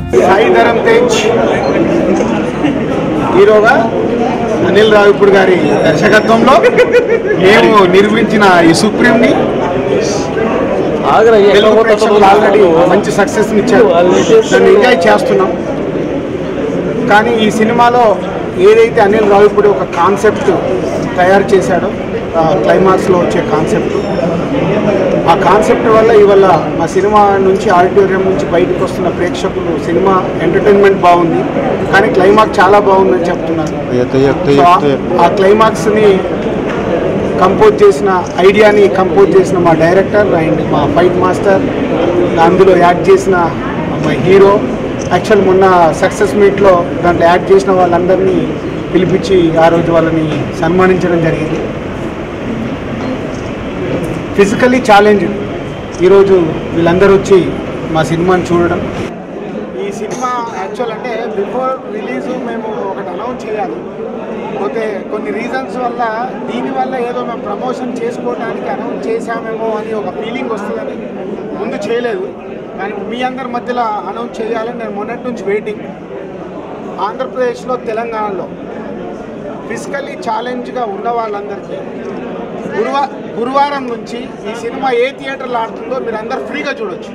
సాయి ధరమ్ తేజ్ హీరోగా అనిల్ రావిపూడి గారి దర్శకత్వంలో మేము నిర్మించిన ఈ సుప్రీంని తెలుగు ప్రేక్షకులు ఆల్రెడీ మంచి సక్సెస్ ఇచ్చారు దాన్ని ఎంజాయ్ చేస్తున్నాం కానీ ఈ సినిమాలో ఏదైతే అనిల్ రావిపూడి ఒక కాన్సెప్ట్ తయారు చేశాడో క్లైమాక్స్లో వచ్చే కాన్సెప్ట్ ఆ కాన్సెప్ట్ వల్ల ఇవాళ మా సినిమా నుంచి ఆడిటోరియం నుంచి బయటకు వస్తున్న ప్రేక్షకులు సినిమా ఎంటర్టైన్మెంట్ బాగుంది కానీ క్లైమాక్స్ చాలా బాగుందని చెప్తున్నారు సో ఆ- ఆ క్లైమాక్స్ని కంపోజ్ చేసిన ఐడియాని కంపోజ్ చేసిన మా డైరెక్టర్ అండ్ మా ఫైట్ మాస్టర్ అందులో యాడ్ చేసిన మా హీరో యాక్చువల్ మొన్న సక్సెస్ మీట్లో దాంట్లో యాడ్ చేసిన వాళ్ళందరినీ పిలిపించి ఆ రోజు వాళ్ళని సన్మానించడం జరిగింది ఫిజికలీ ఛాలెంజ్ ఈరోజు వీళ్ళందరూ వచ్చి మా సినిమాని చూడడం ఈ సినిమా యాక్చువల్ అంటే బిఫోర్ రిలీజ్ మేము ఒకటి అనౌన్స్ చేయాలి పోతే కొన్ని రీజన్స్ వల్ల దీనివల్ల ఏదో మేము ప్రమోషన్ చేసుకోవడానికి అనౌన్స్ చేశామేమో అని ఒక ఫీలింగ్ వస్తుందని ముందు చేయలేదు కానీ మీ అందరి మధ్యలో అనౌన్స్ చేయాలని నేను మొన్నటి నుంచి వెయిటింగ్ ఆంధ్రప్రదేశ్లో తెలంగాణలో ఫిజికల్లీ ఛాలెంజ్గా ఉన్న వాళ్ళందరికీ గురువా గురువారం నుంచి ఈ సినిమా ఏ థియేటర్లో ఆడుతుందో మీరు అందరు ఫ్రీగా చూడొచ్చు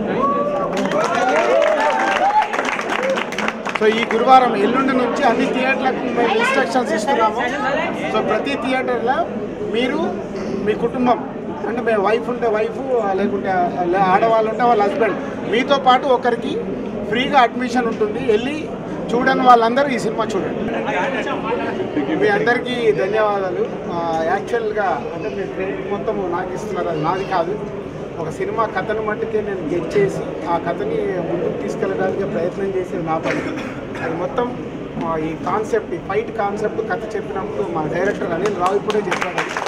సో ఈ గురువారం ఎల్లుండి నుంచి అన్ని థియేటర్లకు మేము ఇన్స్ట్రక్షన్స్ ఇస్తున్నాము సో ప్రతి థియేటర్లో మీరు మీ కుటుంబం అంటే మీ వైఫ్ ఉంటే వైఫ్ లేకుంటే లే- ఆడవాళ్ళు ఉంటే వాళ్ళ హస్బెండ్ మీతో పాటు ఒకరికి ఫ్రీగా అడ్మిషన్ ఉంటుంది వెళ్ళి చూడని వాళ్ళందరూ ఈ సినిమా చూడండి మీ అందరికీ ధన్యవాదాలు ఆ, యాక్చువల్గా అంటే మీరు క్రెడిట్ మొత్తం నాకు ఇస్తున్నారు అది నాది కాదు ఒక సినిమా కథను మట్టుకే నేను గెట్ చేసి ఆ కథని ముందుకు తీసుకెళ్ళడానికి ప్రయత్నం చేసేది నా పని అది మొత్తం ఆ, ఈ కాన్సెప్ట్ ఈ ఫైట్ కాన్సెప్ట్ కథ చెప్పినప్పుడు మా డైరెక్టర్ అనిల్ రావు ఇప్పుడే చెప్పాడు అది.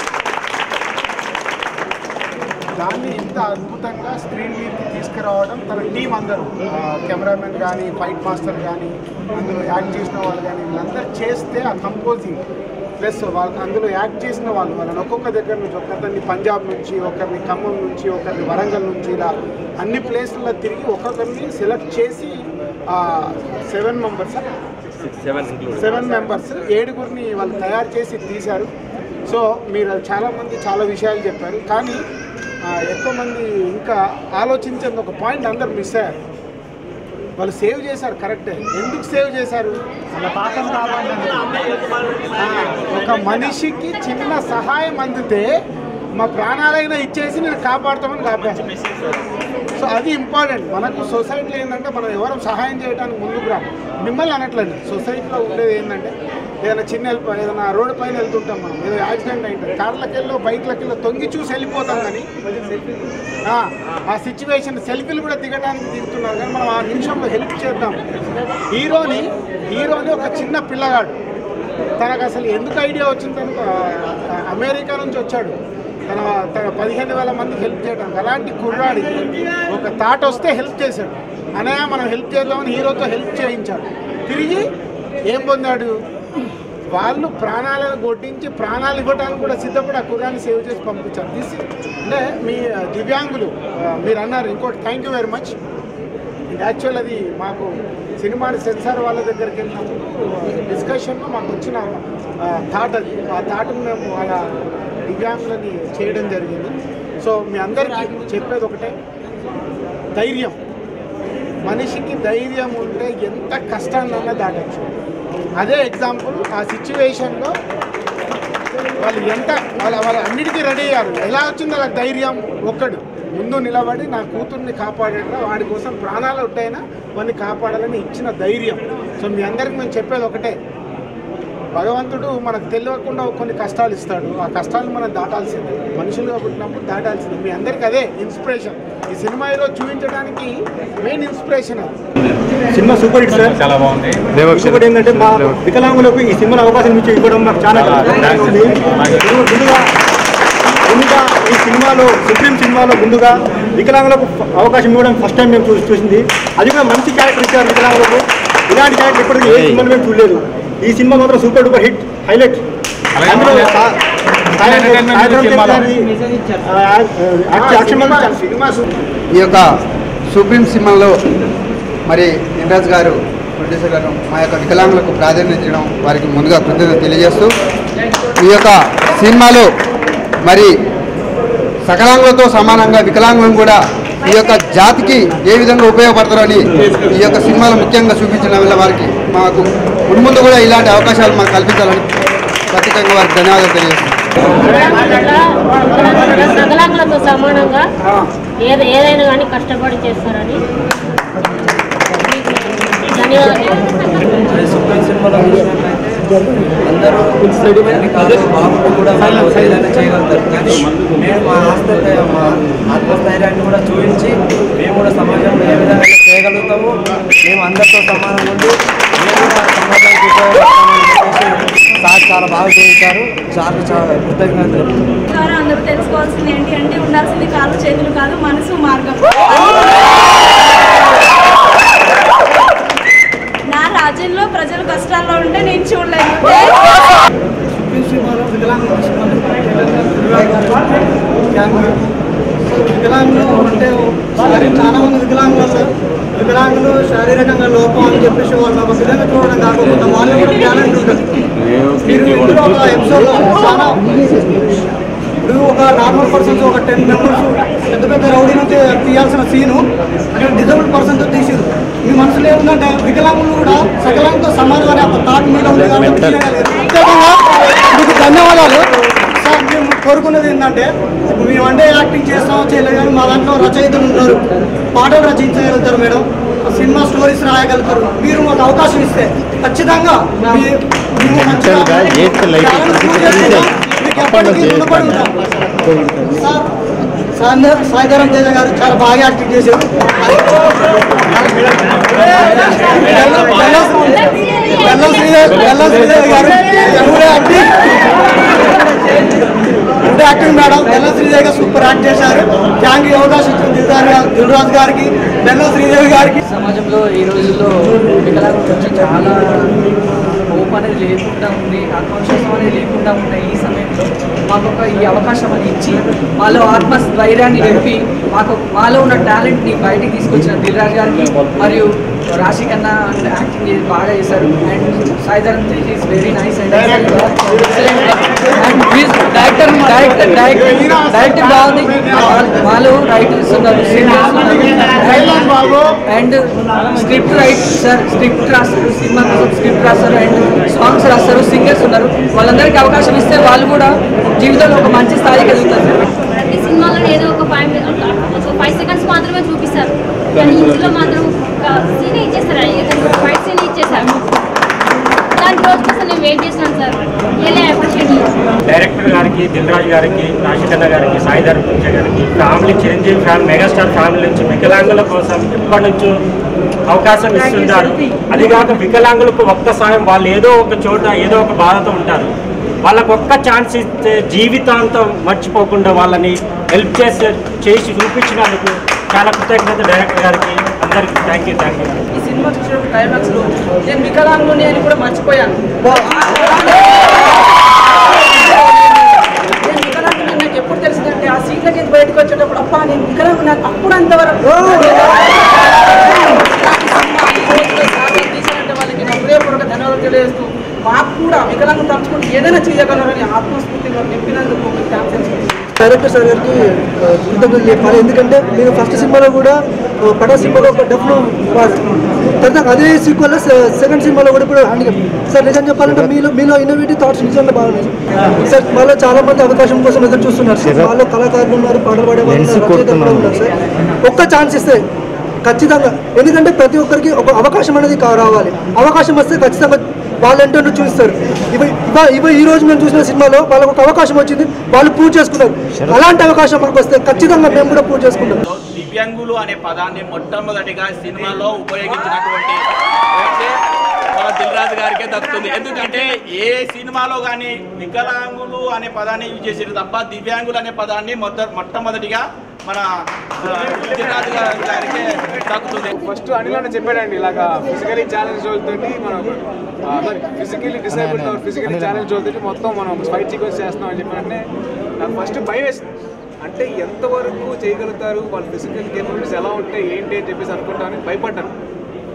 దాన్ని ఇంత అద్భుతంగా స్క్రీన్ మీదకి తీసుకురావడం తన టీం అందరూ ఆ, కెమెరామెన్ కానీ ఫైట్ మాస్టర్ కానీ అందులో యాక్ట్ చేసిన వాళ్ళు కానీ వీళ్ళందరూ చేస్తే ఆ కంపోజింగ్ ప్లస్ వాళ్ళకి అందులో యాక్ట్ చేసిన వాళ్ళు వాళ్ళని ఒక్కొక్క దగ్గర నుంచి ఒకరిని పంజాబ్ నుంచి ఒకరిని ఖమ్మం నుంచి ఒకరిని వరంగల్ నుంచి ఇలా అన్ని ప్లేస్లలో తిరిగి ఒక్కొక్కరిని సెలెక్ట్ చేసి సెవెన్ మెంబర్స్ సెవెన్ మెంబర్స్ ఏడుగురిని వాళ్ళు తయారు చేసి తీశారు సో మీరు చాలామంది చాలా విషయాలు చెప్పారు కానీ ఆ, ఎక్కువ మంది ఇంకా ఆలోచించేది ఒక పాయింట్ అందరు మిస్ అయ్యారు వాళ్ళు సేవ్ చేశారు కరెక్టే ఎందుకు సేవ్ చేశారు వాళ్ళ పాపం ఆ, ఒక మనిషికి చిన్న సహాయం అందితే మా ప్రాణాలైనా ఇచ్చేసి నేను కాపాడుతామని కాపాడు సో అది ఇంపార్టెంట్ మనకు సొసైటీలో ఏంటంటే మనం ఎవరు సహాయం చేయడానికి ముందుకు రాము మిమ్మల్ని అనట్లేదు సొసైటీలో ఉండేది ఏంటంటే ఏదైనా చిన్న వెళ్ళిపో ఏదైనా రోడ్డు పైన వెళ్తుంటాం మనం ఏదో యాక్సిడెంట్ అయింటుంది కార్లకి వెళ్ళి బైక్లకి వెళ్ళి తొంగి చూసి వెళ్ళిపోతాం కానీ ఆ, ఆ సిచ్యువేషన్ సెల్ఫీలు కూడా దిగడానికి దిగుతున్నారు కానీ మనం ఆ నిమిషంలో హెల్ప్ చేద్దాం హీరోని హీరోని ఒక చిన్న పిల్లగాడు తనకు అసలు ఎందుకు ఐడియా వచ్చింది తనకు ఆ, అమెరికా నుంచి వచ్చాడు తన తన పదిహేను వేల మందికి హెల్ప్ చేయడానికి అలాంటి కుర్రాడికి ఒక థాట్ వస్తే హెల్ప్ చేశాడు అనయా మనం హెల్ప్ చేద్దామని హీరోతో హెల్ప్ చేయించాడు తిరిగి ఏం పొందాడు వాళ్ళు ప్రాణాలను కొట్టించి ప్రాణాలు ఇవ్వడానికి కూడా సిద్ధపడి ఆ కుర్రాన్ని సేవ్ చేసి పంపించారు దిస్ అంటే మీ ఆ, దివ్యాంగులు ఆ, మీరు అన్నారు ఇంకోటి thank you very much actual అది మాకు సినిమాని సెన్సార్ వాళ్ళ దగ్గరికి వెళ్ళినప్పుడు డిస్కషన్లో మాకు వచ్చిన థాట్ అది ఆ థాట్ని మేము అలా దివ్యాంగులని చేయడం జరిగింది సో మీ అందరికీ చెప్పేది ఒకటే ధైర్యం మనిషికి ధైర్యం ఉంటే ఎంత కష్టాన్నైనా దాటచ్చు అదే ఎగ్జాంపుల్ ఆ సిచ్యువేషన్లో వాళ్ళు ఎంత వాళ్ళ వాళ్ళ అన్నిటికీ రెడీ అయ్యారు ఎలా వచ్చింది వాళ్ళ ధైర్యం ఒక్కడు ముందు నిలబడి నా కూతుర్ని కాపాడేట వాడి కోసం ప్రాణాలు ఉంటాయినా వాడిని కాపాడాలని ఇచ్చిన ధైర్యం సో మీ అందరికి మేము చెప్పేది ఒకటే భగవంతుడు మనకు తెలియకుండా కొన్ని కష్టాలు ఇస్తాడు ఆ కష్టాలను మనం దాటాల్సిందే మనుషులుగా పుట్టినప్పుడు దాటాల్సిందే మీ అందరికి అదే ఇన్స్పిరేషన్ ఈ సినిమా ఈరోజు చూపించడానికి మెయిన్ ఇన్స్పిరేషన్ అది సినిమా సూపర్ హిట్ సార్ చాలా బాగుంది ఇంకొకటి ఏంటంటే మా వికలాంగులకు ఈ సినిమాలో అవకాశం ఇచ్చి ఇవ్వడం మాకు చాలా ఆనందంగా ఉంది ముందుగా ముందుగా ఈ సినిమాలో సుప్రీం సినిమాలో ముందుగా వికలాంగులకు అవకాశం ఇవ్వడం ఫస్ట్ టైం మేము చూసి చూసింది అది కూడా మంచి క్యారెక్టర్ ఇచ్చారు వికలాంగులకు ఇలాంటి క్యారెక్టర్ ఇప్పటికీ ఏ సినిమాలో మేము చూడలేదు ఈ సినిమా మాత్రం సూపర్ డూపర్ హిట్ హైలైట్ అలాగే అందులో అలాగే సా- సాయి entertainment సాయంత్రం సినిమాలో. గారి, ఆ, యాక్షన్ సినిమా మంచి సినిమా ఈ యొక్క సుప్రీం సినిమాలో మరి ఇంద్రాజ్ గారు ప్రొడ్యూసర్ గారు మా యొక్క వికలాంగులకు ప్రాధాన్యత ఇచ్చడం వారికి ముందుగా కృతజ్ఞత తెలియజేస్తూ ఈ యొక్క సినిమాలో మరి సకలాంగులతో సమానంగా వికలాంగులను కూడా ఈ యొక్క జాతికి ఏ విధంగా ఉపయోగపడతారని ఈ యొక్క సినిమాలో ముఖ్యంగా చూపించడం వల్ల వారికి మాకు మున్ముందు కూడా ఇలాంటి అవకాశాలు మాకు కల్పించాలని ప్రత్యేకంగా వారికి ధన్యవాదాలు తెలియజేస్తున్నాం సకలాంగులతో సమానంగా ఏది ఏదైనా కానీ కష్టపడి చేస్తారని ధన్యవాదాలు సుప్రీం సినిమాలో చూసినట్లయితే అందరూ అన్ని కాదు బాబుకు కూడా వాళ్ళు ఏదైనా చేయగలుగుతారు కానీ మేము మా ఆస్తి మా ఆత్మస్థైర్యాన్ని కూడా చూపించి మేము కూడా సమాజంలో ఏ విధంగా చేయగలుగుతాము మేము అందరితో సమానంగా ఉండి మేము కూడా సమాజానికి ఉపయోగపడతామని చెప్పేసి సార్ చాలా బాగా చూపించారు సార్ చాలా కృతజ్ఞతలు ద్వారా అందరూ తెలుసుకోవాల్సింది ఏంటి అంటే ఉండాల్సింది కాళ్ళు చేతులు కాదు మనసు మార్గం నా రాజ్యంలో ప్రజలు కష్టాల్లో ఉంటే నేను చూడలేను వికలాంగులు అంటే శారీ- చాలా మంది వికలాంగులు వస్తారు వికలాంగులు శారీరకంగా లోపం అని చెప్పేసి వాళ్ళు ఒక విధంగా చూడడం కాకుండా వాళ్ళు కూడా టాలెంట్ ఉంటుంది మీరు ఇందులో ఒక ఎపిసోడ్లో చాలా ఇప్పుడు ఒక నార్మల్ పర్సన్స్ ఒక టెన్ మెంబర్స్ పెద్ద పెద్ద రౌడీ నుంచి తీయాల్సిన సీను అక్కడ డిజబుల్డ్ పర్సన్తో తీసిరు మీ మనసులో ఏముందంటే వికలాంగులు కూడా సకలాంగులతో సమానం అనే ఒక థాట్ మీద ఉంది కాబట్టి తీయగలిగారు. ప్రత్యేకంగా మీకు ధన్యవాదాలు సార్ మేము కోరుకున్నది ఏంటంటే ఇప్పుడు మేము అంటే యాక్టింగ్ చేస్తామో చేయలేదు కానీ మా దాంట్లో రచయితలు ఉన్నారు పాటలు రచించగలుగుతారు మేడం సినిమా స్టోరీస్ రాయగలుగుతారు మీరు మాకు అవకాశం ఇస్తే ఖచ్చితంగా మీ- మేము మంచిగా talent prove చేసుకుంటాం. మీకు ఎప్పటికీ రుణపడి ఉంటాం. సార్ సాంద- సాయిధరం తేజ గారు చాలా బాగా యాక్టింగ్ చేశారు బెల్లం బెల్లం శ్రీదేవి బెల్లం శ్రీదేవి గారు కూడా acting good acting madam Bellam Sridevi garu super act చేశారు థ్యాంక్ యూ అవకాశం ఇచ్చిన దిల్దార్ గారు దిల్రాజ్ గారికి బెల్లం శ్రీదేవి గారికి సమాజంలో ఈ రోజుల్లో వికలాంగుల గురించి చాలా హోప్ అనేది లేకుండా ఉంది ఆత్మవిశ్వాసం అనేది లేకుండా ఉన్న ఈ సమయంలో మాకు ఒక ఈ అవకాశం అని ఇచ్చి మాలో ఆత్మ ధైర్యాన్ని నింపి మాకు మాలో ఉన్న టాలెంట్ని బయటికి తీసుకొచ్చిన దిల్రాజ్ గారికి మరియు రాశి కన్నా అండ్ యాక్టింగ్ చేసి బాగా చేశారు and Sai Dharam Tej is very nice and and director director director director బాగుంది వాళ్ళు రైటర్స్ ఉన్నారు సింగర్స్ ఉన్నారు and script right sir script రాస్తారు సినిమా కోసం స్క్రిప్ట్ రాస్తారు అండ్ సాంగ్స్ రాస్తారు సింగర్స్ ఉన్నారు వాళ్ళందరికీ అవకాశం ఇస్తే వాళ్ళు కూడా జీవితంలో ఒక మంచి స్థాయికి ఎదుగుతారు ప్రతి సినిమాలో ఏదో ఒక ఫైవ్ ఒక ఫైవ్ సెకండ్స్ మాత్రమే చూపిస్తారు కానీ ఇందులో మాత్రం ఒక సీన్ ఇచ్చేస్తారు ఫైవ్ సీన్ ఇచ్చేసారు ఇలాంటి రోజు కోసం నేను వెయిట్ చేస్తున్నాను సార్ రియలీ అప్రిషియేట్ డైరెక్టర్ గారికి దిల్రాజ్ గారికి రాశికన్న గారికి సాయిధర్ పుంజ గారికి family Chiranjeevi family megastar family నుంచి వికలాంగుల కోసం ఎప్పటి నుంచో అవకాశం ఇస్తున్నారు అది కాక వికలాంగులకు ఒక్క సాయం వాళ్ళు ఏదో ఒక చోట ఏదో ఒక బాధతో ఉంటారు వాళ్ళకు ఒక్క ఛాన్స్ ఇస్తే జీవితాంతం మర్చిపోకుండా వాళ్ళని హెల్ప్ చేసే చేసి చూపించినందుకు చాలా కృతజ్ఞత డైరెక్టర్ గారికి అందరికీ థ్యాంక్ యూ థ్యాంక్ యూ ఈ సినిమా చూసిన క్లైమాక్స్ లో నేను వికలాంగుని అని కూడా మర్చిపోయాను నేను వికలాంగుని నాకు ఎప్పుడు తెలిసిందంటే ఆ సీట్లకి బయటకు వచ్చేటప్పుడు అప్ప నేను వికలాంగు నాకు అప్పుడు అంతవరకు తీసానంటే వాళ్ళకి నేను హృదయపూర్వక ధన్యవాదాలు తెలియజేస్తూ మాకు కూడా వికలాంగం తలుచుకుంటే ఏదైనా చేయగలరని ఆత్మస్ఫూర్తిగా నింపినందుకు మీకు థ్యాంక్స్ తెలుసుకుంటున్నాను. డైరెక్టర్ సార్ గారికి ఆ, కృతజ్ఞతలు చెప్పాలి ఎందుకంటే మీరు ఫస్ట్ సినిమాలో కూడా ఆ, పడా సినిమాలో ఒక డబ్బులు వాడు తర్వాత అదే సీక్వెల్ సెకండ్ సినిమాలో కూడా ఇప్పుడు హ్యాండిక్యాప్ సార్ నిజం చెప్పాలంటే మీలో మీలో ఇన్నోవేటివ్ థాట్స్ నిజంగా బాగున్నాయి సార్ వాళ్ళలో చాలా మంది అవకాశం కోసం ఎదురు చూస్తున్నారు సార్ వాళ్ళు కళాకారులు ఉన్నారు పాటలు పాడే వాళ్ళు ఉన్నారు, రచయితలు కూడా ఉన్నారు సార్ ఒక్క ఛాన్స్ ఇస్తే ఖచ్చితంగా ఎందుకంటే ప్రతి ఒక్కరికి ఒక అవకాశం అనేది కా- రావాలి అవకాశం వస్తే ఖచ్చితంగా వాళ్ళు ఏంటో చూపిస్తారు ఇవ ఇవ ఇవ ఈ రోజు మేము చూసిన సినిమాలో వాళ్ళకు ఒక అవకాశం వచ్చింది వాళ్ళు పూజ చేసుకున్నారు అలాంటి అవకాశం మాకు వస్తే ఖచ్చితంగా మేము కూడా పూజ చేసుకుంటాం దివ్యాంగులు అనే పదాన్ని మొట్టమొదటిగా సినిమాలో ఉపయోగించినటువంటి వ్యక్తి మన దిల్రాజు గారికే దక్కుతుంది ఎందుకంటే ఏ సినిమాలో కానీ వికలాంగులు అనే పదాన్ని యూజ్ చేసారు తప్ప దివ్యాంగులు అనే పదాన్ని మొట్ట మొట్టమొదటిగా మన ఆ, దిల్రాజు గారి గారికే దక్కుతుంది ఫస్ట్ అనిల్ అన్న చెప్పాడండి ఇలాగా ఫిజికలీ ఛాలెంజ్ వాళ్ళతోటి మనం ఫిజికలీ డిసేబుల్డ్ ఫిజికలీ ఛాలెంజ్ వాళ్ళతోటి మొత్తం మనం ఫైట్ సీక్వెన్స్ చేస్తున్నాం అని చెప్పారంటే నాకు ఫస్ట్ భయం వేసింది అంటే ఎంతవరకు చేయగలుగుతారు వాళ్ళ ఫిజికల్ కేపబిలిటీస్ ఎలా ఉంటాయి ఏంటి అని చెప్పేసి అనుకుంటామని భయపడ్డాను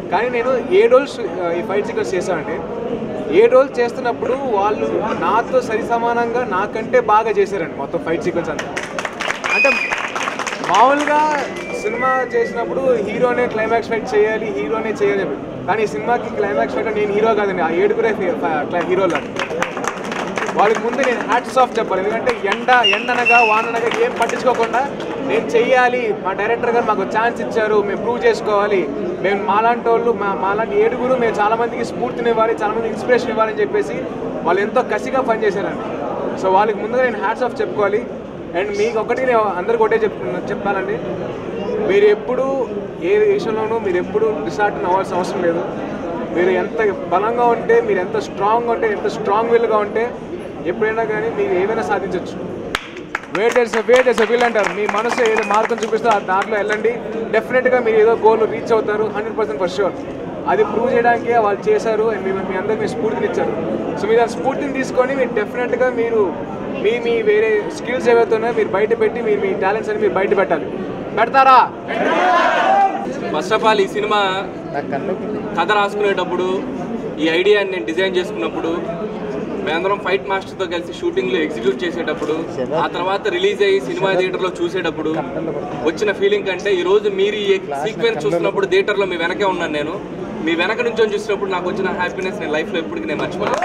కానీ నేను ఏడు రోజులు ఈ ఫైట్ సీక్వెన్స్ చేశానండి ఏడు రోజులు చేస్తున్నప్పుడు వాళ్ళు నాతో సరి సమానంగా నాకంటే బాగా చేశారండి మొత్తం ఫైట్ సీక్వెన్స్ అంతా అంటే మామూలుగా సినిమా చేసినప్పుడు హీరోనే క్లైమాక్స్ ఫైట్ చేయాలి హీరోనే చేయాలి కానీ ఈ సినిమాకి క్లైమాక్స్ ఫైట్ నేను హీరో కాదండి ఆ ఏడుగురే హీరోలు వాళ్ళకి ముందే నేను హ్యాట్స్ ఆఫ్ చెప్పాలి ఎందుకంటే ఎండ ఎండ అనగా వాన అనగా ఏం పట్టించుకోకుండా నేను చెయ్యాలి మా డైరెక్టర్ గారు మాకు ఛాన్స్ ఇచ్చారు మేము ప్రూవ్ చేసుకోవాలి మేము మాలాంటి వాళ్ళు మా మాలాంటి ఏడుగురు మేము చాలా మందికి స్ఫూర్తిని ఇవ్వాలి చాలా మంది ఇన్స్పిరేషన్ ఇవ్వాలని చెప్పేసి వాళ్ళు ఎంతో కసిగా పనిచేశారండి సో వాళ్ళకి ముందుగా నేను హ్యాట్స్ ఆఫ్ చెప్పుకోవాలి అండ్ మీకు ఒకటి నేను అందరికి ఒకటే చెప్ చెప్పాలండి మీరు ఎప్పుడు ఏ విషయంలోనూ మీరు ఎప్పుడు డిసార్ట్ అవ్వాల్సిన అవసరం లేదు మీరు ఎంత బలంగా ఉంటే మీరు ఎంత స్ట్రాంగ్గా ఉంటే ఎంత స్ట్రాంగ్ విల్గా ఉంటే ఎప్పుడైనా కానీ మీరు ఏమైనా సాధించవచ్చు వెయిట్ ఎస్ వెయిట్ ఎస్ విల్ అంటారు మీ మనసు ఏదో మార్గం చూపిస్తే ఆ దాంట్లో వెళ్ళండి డెఫినెట్గా మీరు ఏదో గోల్ రీచ్ అవుతారు హండ్రెడ్ పర్సెంట్ ఫర్ షూర్ అది ప్రూవ్ చేయడానికి వాళ్ళు చేశారు అండ్ మీ మీ అందరికి మీ స్ఫూర్తిని ఇచ్చారు సో మీరు ఆ స్ఫూర్తిని తీసుకొని మీరు డెఫినెట్గా మీరు మీ మీ వేరే స్కిల్స్ ఏవైతే ఉన్నాయో మీరు బయట పెట్టి మీరు మీ టాలెంట్స్ అని మీరు బయట పెట్టాలి పెడతారా ఫస్ట్ ఆఫ్ ఆల్ ఈ సినిమా కథ రాసుకునేటప్పుడు ఈ ఐడియాని నేను డిజైన్ చేసుకున్నప్పుడు మేమందరం ఫైట్ మాస్టర్తో కలిసి షూటింగ్లో ఎగ్జిక్యూట్ చేసేటప్పుడు ఆ తర్వాత రిలీజ్ అయ్యి సినిమా థియేటర్లో చూసేటప్పుడు వచ్చిన ఫీలింగ్ కంటే ఈ రోజు మీరు ఈ సీక్వెన్స్ చూస్తున్నప్పుడు థియేటర్లో మీ వెనకే ఉన్నాను నేను మీ వెనక నుంచి చూసినప్పుడు నాకు వచ్చిన హ్యాపీనెస్ నేను లైఫ్లో ఎప్పటికీ నేను మర్చిపోలేదు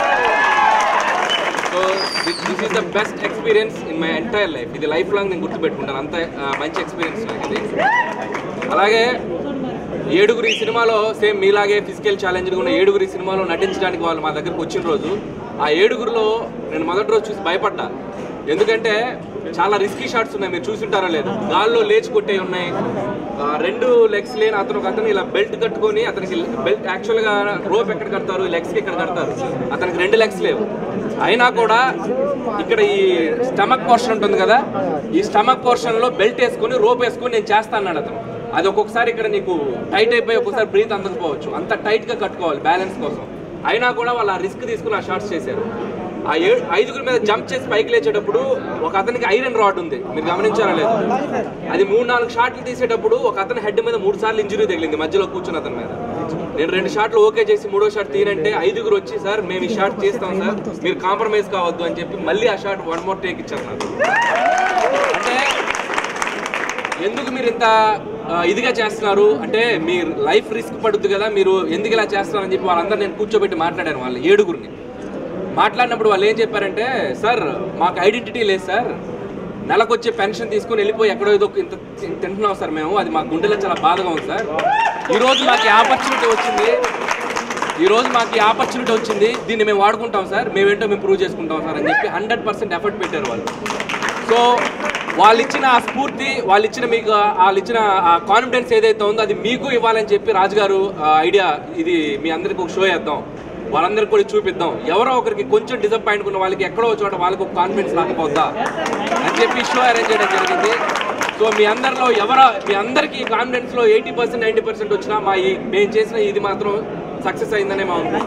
so this is the best experience in my entire life ఇది లైఫ్ లాంగ్ నేను గుర్తుపెట్టుకుంటాను అంత ఆ, మంచి ఎక్స్పీరియన్స్ నాకు ఇది అలాగే ఏడుగురు ఈ సినిమాలో సేమ్ మీలాగే ఫిజికల్ ఛాలెంజ్గా ఉన్న ఏడుగురు ఈ సినిమాలో నటించడానికి వాళ్ళు మా దగ్గరకు వచ్చిన రోజు ఆ ఏడుగురులో నేను మొదటి రోజు చూసి భయపడ్డా ఎందుకంటే చాలా రిస్కీ షాట్స్ ఉన్నాయి మీరు చూసుంటారో లేదు గాల్లో లేచి కొట్టే ఉన్నాయి ఆ, రెండు లెగ్స్ లేని అతను ఒక అతను ఇలా బెల్ట్ కట్టుకొని అతనికి బెల్ట్ యాక్చువల్గా రోప్ ఎక్కడ కడతారు లెగ్స్కి ఎక్కడ కడతారు అతనికి రెండు లెగ్స్ లేవు అయినా కూడా ఇక్కడ ఈ స్టమక్ పోర్షన్ ఉంటుంది కదా ఈ స్టమక్ పోర్షన్లో బెల్ట్ వేసుకొని రోప్ వేసుకొని నేను చేస్తా అన్నాడు అతను అది ఒక్కొక్కసారి ఇక్కడ నీకు టైట్ అయిపోయి ఒక్కొక్కసారి బ్రీత్ అందకపోవచ్చు అంత టైట్గా కట్టుకోవాలి బ్యాలెన్స్ కోసం అయినా కూడా వాళ్ళు ఆ రిస్క్ తీసుకుని ఆ షార్ట్స్ చేశారు ఆ ఏ ఐదుగురి మీద జంప్ చేసి పైకి లేచేటప్పుడు ఒక అతనికి ఐరన్ రాడ్ ఉంది మీరు గమనించారా లేదు అది మూడు నాలుగు షాట్లు తీసేటప్పుడు ఒక అతని హెడ్ మీద మూడు సార్లు ఇంజురీ తగిలింది మధ్యలో కూర్చున్న అతని మీద నేను రెండు షాట్లు ఓకే చేసి మూడో షాట్ తీనంటే ఐదుగురు వచ్చి సార్ మేము ఈ షాట్ చేస్తాం సార్ మీరు కాంప్రమైజ్ కావద్దు అని చెప్పి మళ్ళీ ఆ షాట్ వన్ మోర్ టేక్ ఇచ్చారు నాకు అంటే ఎందుకు మీరు ఇంత ఆ, ఇదిగా చేస్తున్నారు అంటే మీ లైఫ్ రిస్క్ పడుద్ది కదా మీరు ఎందుకు ఇలా చేస్తున్నారని చెప్పి వాళ్ళందరూ నేను కూర్చోబెట్టి మాట్లాడాను వాళ్ళు ఏడుగురిని మాట్లాడినప్పుడు వాళ్ళు ఏం చెప్పారంటే సార్ మాకు ఐడెంటిటీ లేదు సార్ నెలకొచ్చే పెన్షన్ తీసుకుని వెళ్ళిపోయి ఎక్కడో ఏదో ఇంత తి- తింటున్నాం సార్ మేము అది మా గుండెలో చాలా బాధగా ఉంది సార్ ఈరోజు మాకు ఈ ఆపర్చునిటీ వచ్చింది ఈ రోజు మాకు ఈ ఆపర్చునిటీ వచ్చింది దీన్ని మేము వాడుకుంటాం సార్ మేమేంటో మేము ప్రూవ్ చేసుకుంటాం సార్ అని చెప్పి హండ్రెడ్ పర్సెంట్ ఎఫర్ట్ పెట్టారు వాళ్ళు సో వాళ్ళు ఇచ్చిన ఆ స్ఫూర్తి వాళ్ళు ఇచ్చిన మీకు ఆ- వాళ్ళు ఇచ్చిన ఆ కాన్ఫిడెన్స్ ఏదైతే ఉందో అది మీకు ఇవ్వాలని చెప్పి రాజుగారు ఐడియా ఇది మీ అందరికి ఒక షో చేద్దాం వాళ్ళందరికీ కూడా చూపిద్దాం ఎవరో ఒకరికి కొంచెం డిసప్పాయింట్ ఉన్న వాళ్ళకి ఎక్కడో ఒక చోట వాళ్ళకి ఒక కాన్ఫిడెన్స్ రాకపోద్దా అని చెప్పి షో అరేంజ్ చేయడం జరిగింది సో మీ అందరిలో ఎవరో మీ అందరికీ కాన్ఫిడెన్స్లో ఎయిటీ పర్సెంట్ నైంటీ పర్సెంట్ వచ్చినా మా ఈ మేము చేసిన ఇది మాత్రం సక్సెస్ అయిందనే మా ఉంది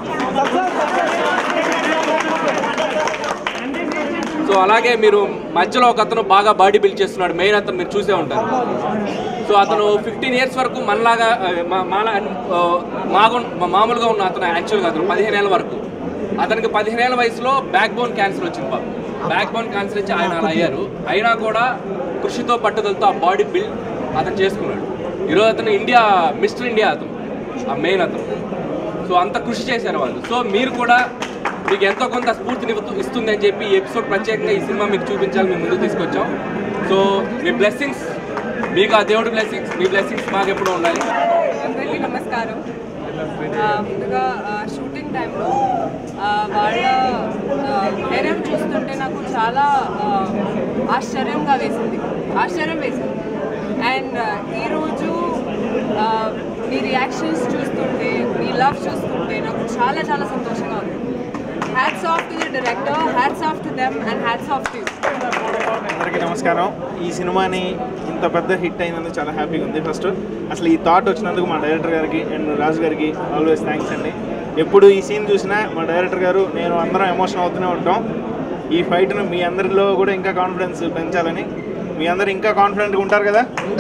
సో అలాగే మీరు మధ్యలో ఒక అతను బాగా బాడీ బిల్డ్ చేస్తున్నాడు మెయిన్ అతను మీరు చూసే ఉంటారు సో అతను ఫిఫ్టీన్ ఇయర్స్ వరకు మనలాగా ఆ, మా- మాలా ఆ, మాగు మా- మామూలుగా ఉన్న అతను యాక్చువల్గా అతను పదిహేను ఏళ్ళ వరకు అతనికి పదిహేను ఏళ్ళ వయసులో బ్యాక్ బోన్ క్యాన్సర్ వచ్చింది పాపం బ్యాక్ బోన్ క్యాన్సర్ వచ్చి ఆయన అలా అయ్యారు అయినా కూడా కృషితో పట్టుదలతో ఆ బాడీ బిల్డ్ అతను చేసుకున్నాడు ఈరోజు అతను ఇండియా మిస్టర్ ఇండియా అతను ఆ మెయిన్ అతను సో అంత కృషి చేశారు వాళ్ళు సో మీరు కూడా మీకు ఎంతో కొంత స్ఫూర్తిని ఇవ్వతు- ఇస్తుంది అని చెప్పి ఈ ఎపిసోడ్ ప్రత్యేకంగా ఈ సినిమా మీకు చూపించాలి మేము ముందుకు తీసుకొచ్చాం సో మీ బ్లెస్సింగ్స్ మీకు ఆ దేవుడి బ్లెస్సింగ్స్ మీ బ్లెస్సింగ్స్ మాకు ఎప్పుడూ ఉండాలి అందరికీ నమస్కారం ఆ, ముందుగా ఆ, షూటింగ్ టైంలో ఆ, వాళ్ళ ఆ, ధైర్యం చూస్తుంటే నాకు చాలా ఆ, ఆశ్చర్యంగా వేసింది ఆశ్చర్యం వేసింది అండ్ ఈరోజు ఆ, మీ రియాక్షన్స్ చూస్తుంటే మీ లవ్ చూస్తుంటే నాకు చాలా చాలా సంతోషంగా ఉంది hats off to the director hats off to them and hats off to అందరికీ నమస్కారం ఈ సినిమాని ఇంత పెద్ద హిట్ అయినందుకు చాలా హ్యాపీగా ఉంది ఫస్ట్ అసలు ఈ థాట్ వచ్చినందుకు మా డైరెక్టర్ గారికి అండ్ రాజు గారికి ఆల్వేస్ థ్యాంక్స్ అండి ఎప్పుడు ఈ సీన్ చూసినా మా డైరెక్టర్ గారు నేను అందరం ఎమోషన్ అవుతూనే ఉంటాం ఈ ఫైట్ను మీ అందరిలో కూడా ఇంకా కాన్ఫిడెన్స్ పెంచాలని మీ అందరు ఇంకా కాన్ఫిడెంట్గా ఉంటారు కదా